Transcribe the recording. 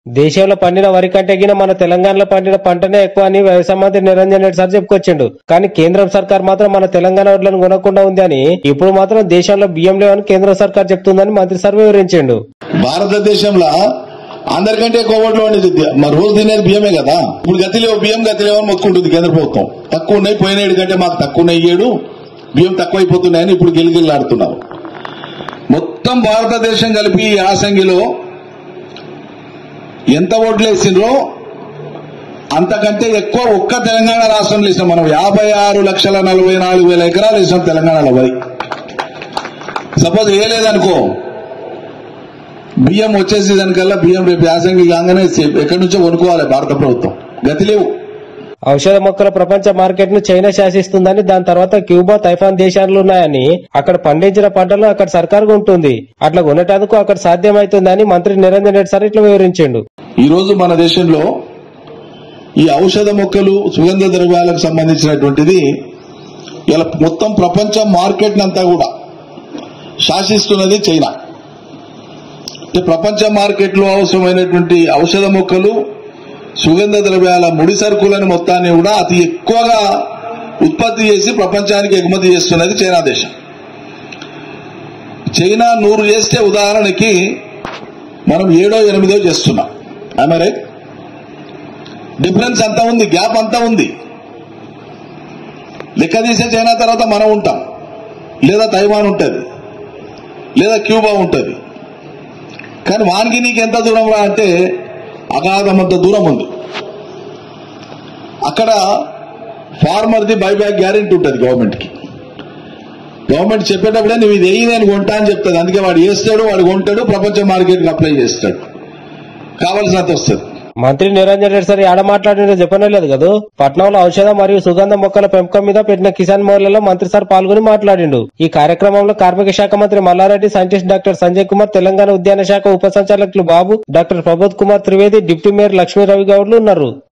దేశంలో పండిన వరి కంటే గిన మన తెలంగాణలో పండిన పంటనే ఎక్కువ అని వ్యవసాయ మంత్రి నిరంజన్ రెడ్డి సార్ చెప్పుకొచ్చిండు కానీ కేంద్రం సర్కార్ మాత్రం మన తెలంగాణ వడ్లను కొనకుండా ఉంది అని ఇప్పుడు మాత్రం దేశంలో బియ్యం లేవని కేంద్ర సర్కార్ చెప్తుందని మంత్రి సార్ వివరించిండు భారతదేశంలో అందరికంటే ఎక్కువ ఓట్లు ఉండేది మరి రోజు తినేది బియ్యమే కదా ఇప్పుడు గతి లేవు బియ్యం గతి లేవు అని మొత్తుకుంటుంది కేంద్ర ప్రభుత్వం తక్కువ ఉన్నాయి పోయిన ఏడు కంటే మాకు తక్కువ ఉన్నాయి ఈ ఏడు బియ్యం తక్కువైపోతున్నాయని ఇప్పుడు గిలిగిల్లాడుతున్నారు మొత్తం భారతదేశం కలిపి ఈ యాసంగిలో ఎంత ఓట్లు వేసిండ్రో అంతకంటే ఎక్కువ ఒక్క తెలంగాణ రాష్ట్రంలో వేసాం మనం యాభై ఆరు లక్షల నలభై నాలుగు వేల ఎకరాలు వేసాం తెలంగాణలో వరి సపోజ్ వేయలేదనుకో బియ్యం వచ్చేసి దానికల్లా బియ్యం రేపు యాసంగి కాగానే సే- ఎక్కడి నుంచో కొనుక్కోవాలి భారత ప్రభుత్వం గతి లేవు ఔషధ మొక్కల ప్రపంచ మార్కెట్ ను చైనా శాసిస్తుందని దాని తర్వాత క్యూబా తైఫాన్ దేశాలు ఉన్నాయని అక్కడ పండించిన పంటలు అక్కడ సర్కారు ఉంటుంది అట్లా కొనేటందుకు అక్కడ సాధ్యమవుతుందని మంత్రి నిరంజన్ రెడ్డి సార్ ఇట్లా వివరించిండు ఈ రోజు మన దేశంలో ఈ ఔషధ మొక్కలు సుగంధ ద్రవ్యాలకు సంబంధించినటువంటిది ఇలా మొత్తం ప్రపంచ మార్కెట్ అంతా కూడా శాసిస్తున్నది చైనా అంటే ప్రపంచ మార్కెట్లో అవసరమైనటువంటి ఔషధ మొక్కలు సుగంధ ద్రవ్యాల ముడి సరుకులను మొత్తాన్ని కూడా అతి ఎక్కువగా ఉత్పత్తి చేసి ప్రపంచానికి ఎగుమతి చేస్తున్నది చైనా దేశం చైనా నూరు చేస్తే ఉదాహరణకి మనం ఏడో ఎనిమిదో చేస్తున్నాం ఆమె రైట్ డిఫరెన్స్ అంతా ఉంది గ్యాప్ అంతా ఉంది లెక్క తీసే చైనా తర్వాత మనం ఉంటాం లేదా తైవాన్ ఉంటుంది లేదా క్యూబా ఉంటుంది కానీ వానికి నీకు ఎంత దూరం రా అంటే అగాధమంత దూరం ఉంది అక్కడ ఫార్మర్ది బైబ్యాక్ గ్యారెంటీ ఉంటుంది గవర్నమెంట్కి గవర్నమెంట్ చెప్పేటప్పుడే నువ్వు ఇది వేయి నేను కొంటా అని చెప్తుంది అందుకే వాడు వేస్తాడు వాడు కొంటాడు ప్రపంచ మార్కెట్కి అప్లై చేస్తాడు కావాల్సినంత వస్తుంది మంత్రి నిరంజన్ రెడ్డి సార్ ఆడ మాట్లాడిన చెప్పనే లేదు కదా పట్నంలో ఔషధ మరియు సుగంధ మొక్కల పెంపకం మీద పెట్టిన కిసాన్ మోర్లలో మంత్రి సార్ పాల్గొని మాట్లాడిండు ఈ కార్యక్రమంలో కార్మిక శాఖ మంత్రి మల్లారెడ్డి సైంటిస్ట్ డాక్టర్ సంజయ్ కుమార్ తెలంగాణ ఉద్యాన శాఖ ఉప సంచాలకులు Babu doctor Prabodh Kumar Trivedi deputy mayor Lakshmi Ravi గౌడ్లు ఉన్నారు